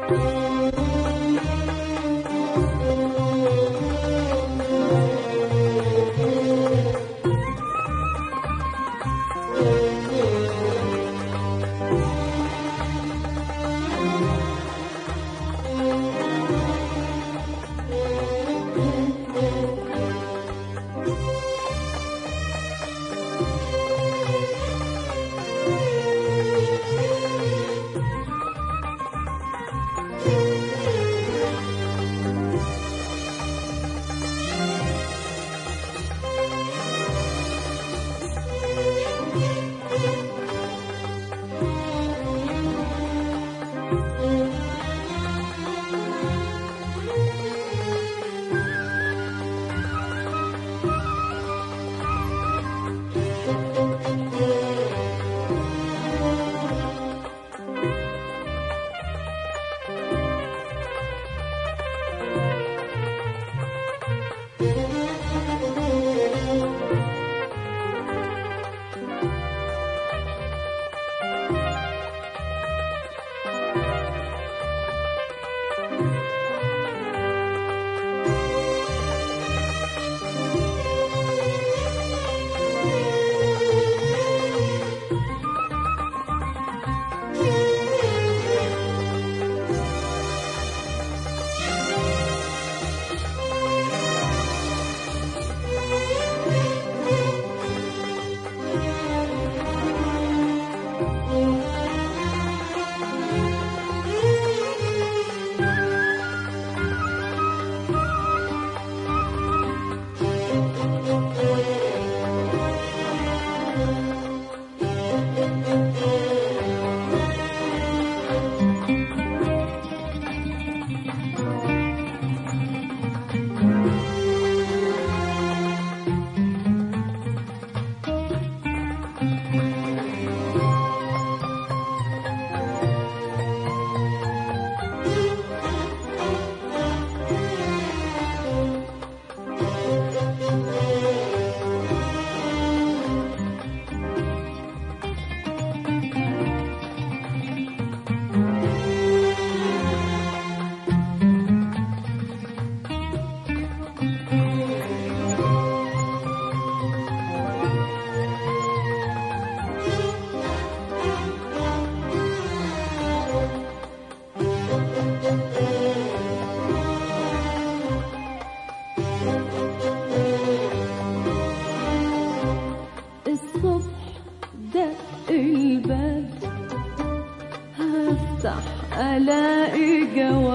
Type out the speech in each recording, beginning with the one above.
ألاقي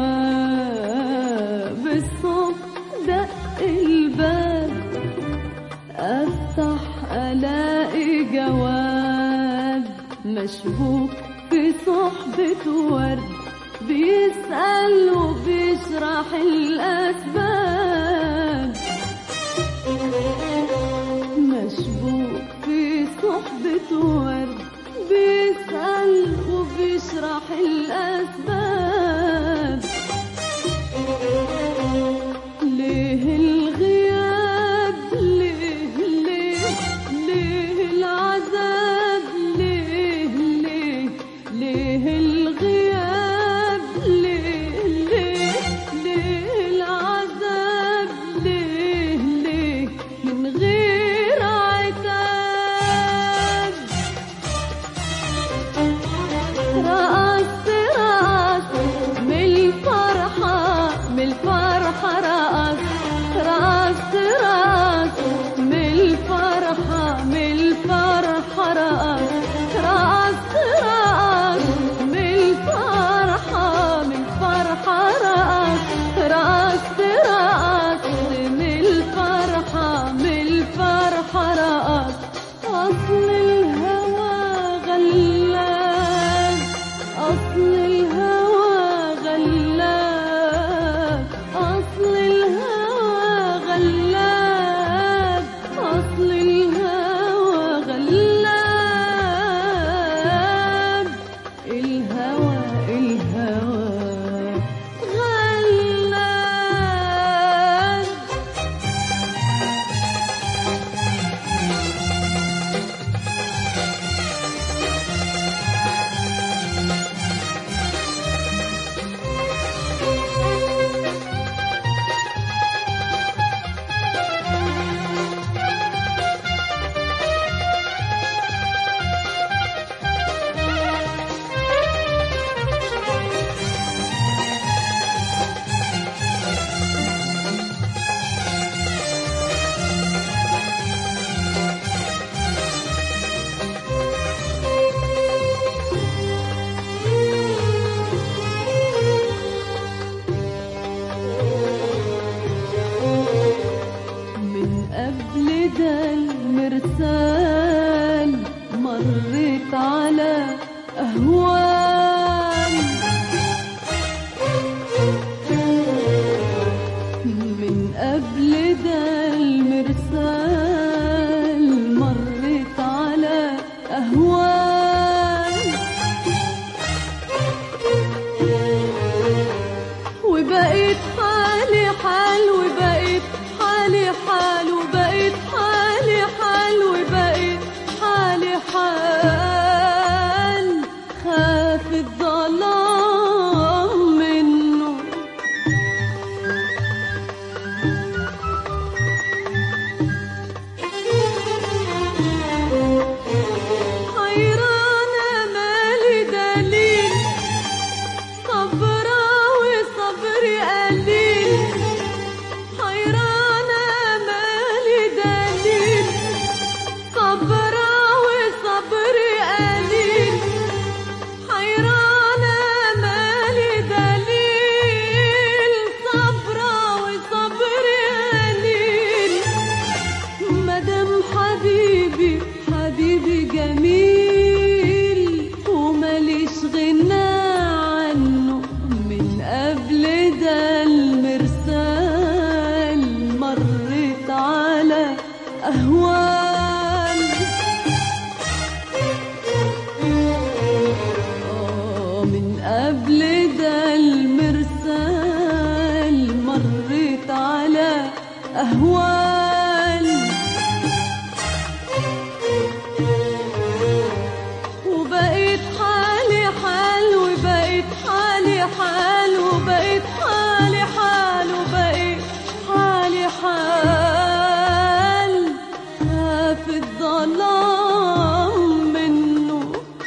جواب الصوت دق الباب أفتح ألاقي جواب مشبوك في صحبة ورد بيسأل وبيشرح الأسباب مشبوك في صحبة ورد بيسأل وبيشرح الأسباب ليه الغياب ليه ليه ليه العذاب ليه ليه ليه الغياب ليه ليه ليه العذاب ليه ليه من غير عتاب رقصت رقصت من الفرحة من الفرحة رقصت رقصت رقصت من الفرحة من الفرحة رقصت رقصت رقصت من الفرحة من الفرحة رقصت رقصت رقصت من الفرحة من الفرحة رقصت أصل الهوى غلاب في الظلام منه حيرانة مالي دليل صبرة وصبري قليل حيرانة مالي دليل صبرة وصبري قليل حيرانة مالي دليل صبرة وصبري قليل مدام حبيبي حبيبي جميل وماليش غنى عنه من قبل ده المرسال مرت على أهوال آه، من قبل ده المرسال مرت على أهوال وبقيت حالي حال وبقيت حالي حال وبقيت حالي حال وبقيت حالي حال في الظلام منه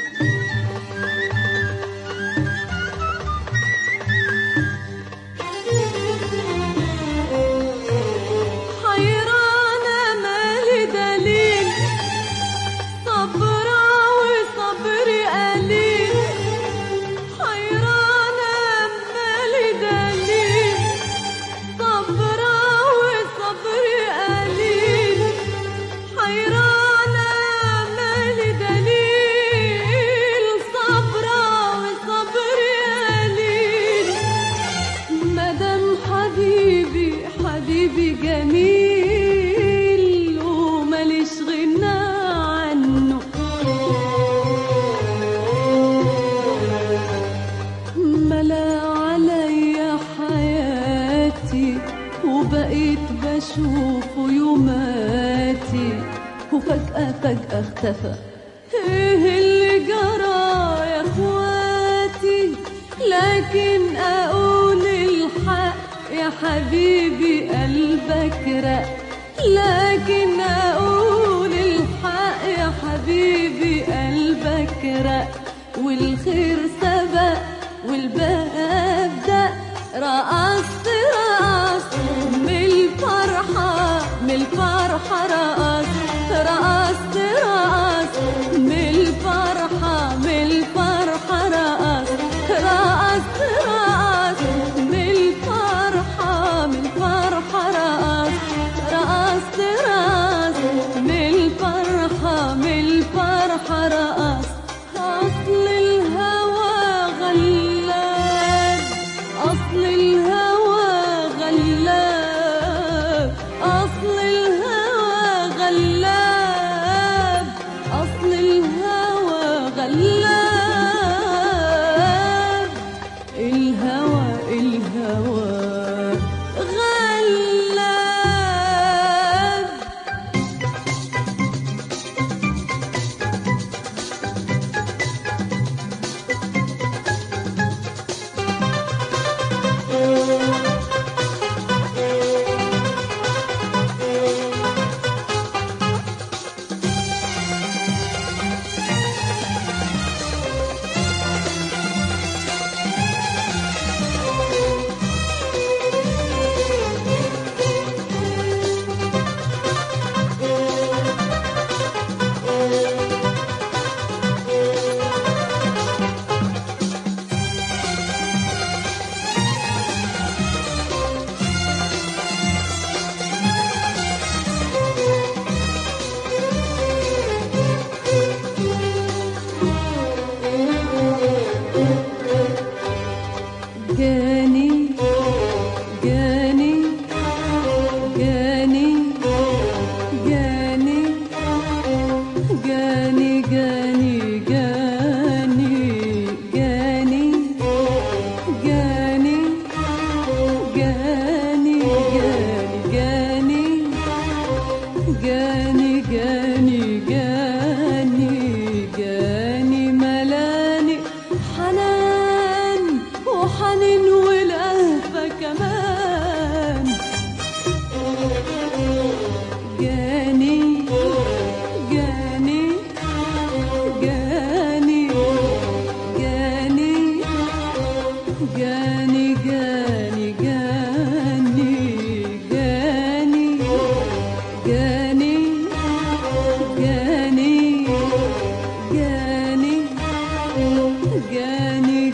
حيرانة مالي دليل صبرة وصبري قليل حيرانة مالي دليل صبرة وصبري قليل حيرانة مالي دليل صبرة وصبري قليل مدام حبيبي حبيبي جميل وماليش غنى عنه ملا عليا حياتي وبقيت بشوفه يوماتي وفجأة فجأة اختفى ايه اللي جرى يا اخواتي لكن اقول الحق يا حبيبي قلبك رق لكن اقول الحق يا حبيبي قلبك رق والخير سبق والباب دق رقصت رقصت من الفرحة من الفرحة رقصت رقصت رقصت من الفرحة من الفرحة رقصت رقصت رقصت من الفرحة من الفرحة رقصت رقصت رقصت من الفرحة من الفرحة رقصت أصل الهوى غلاب أصل الهوى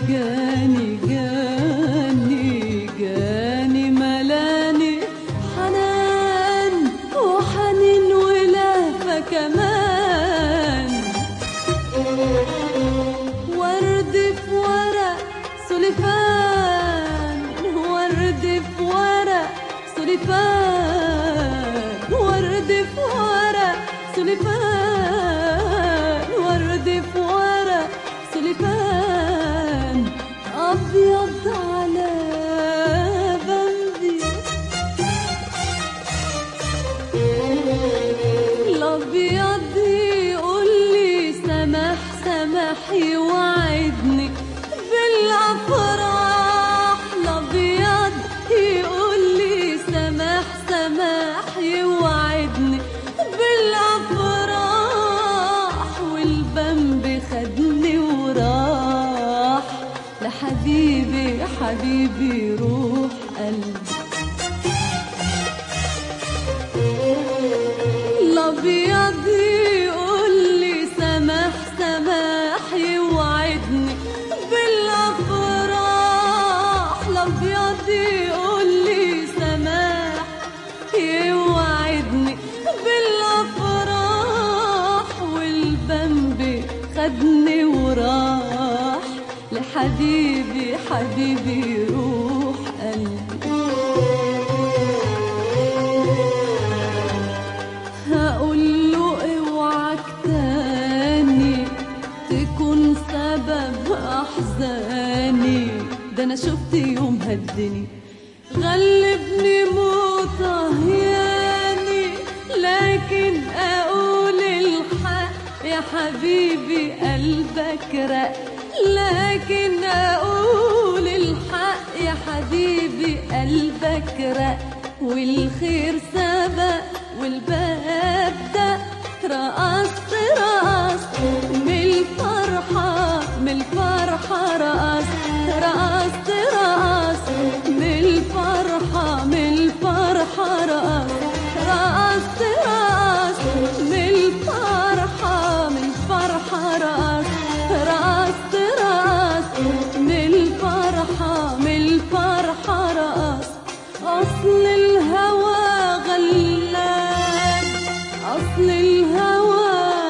جاني جاني جاني ملاني حنان وحنين ولهفة كمان ورد في ورق سلفان ورد في ورق سلفان ورد في ورق سلفان ورد في ورق سلفان أبيض على بمبي الابيض يقول لي سمح سمح يوعدني بالافراح الابيض يقول لي سمح سمح يوعدني بالافراح والبنب خدني وراح لحبيبي حبيبي روح قلبي الابيض يقول لي سمح سمح يوعدني بالافراح الابيض يقول لي سمح يوعدني بالافراح والبنب خدني وراح لحبيبي حبيبي روح قلبي هقول له اوعك تاني تكون سبب احزاني ده انا شفت يوم هدني غلبني مطهياني لكن اقول الحق يا حبيبي قلبك رق لكن اقول الحق يا حبيبي قلبك رق والخير سبق والباب ده رقصت رقصت من الفرحة من الفرحة رقصت رقصت رقصت من الفرحة من الفرحة رقصت رقصت رقصت من الفرحة من الفرحة رقصت رقصت رقصت من الفرحة من الفرحة رقصت أصل الهوى غلاب أصل الهوى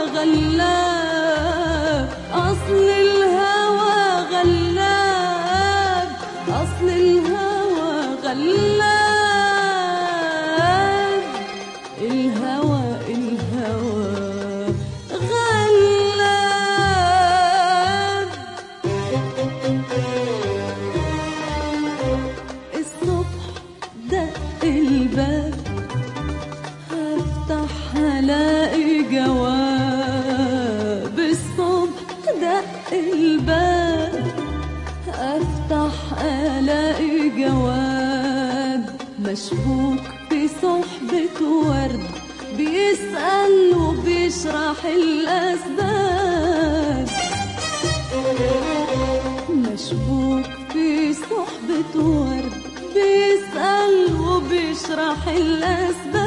غلاب أصل الهوى غلاب أصل الهوى غلاب الهوى الهوى غلاب الصبح دق الباب هفتح هلاقي جواب الصبح دق الباب افتح الاقي جواب مشبوك في صحبة ورد بيسأل وبيشرح الأسباب مشبوك في صحبة ورد بيسأل وبيشرح الأسباب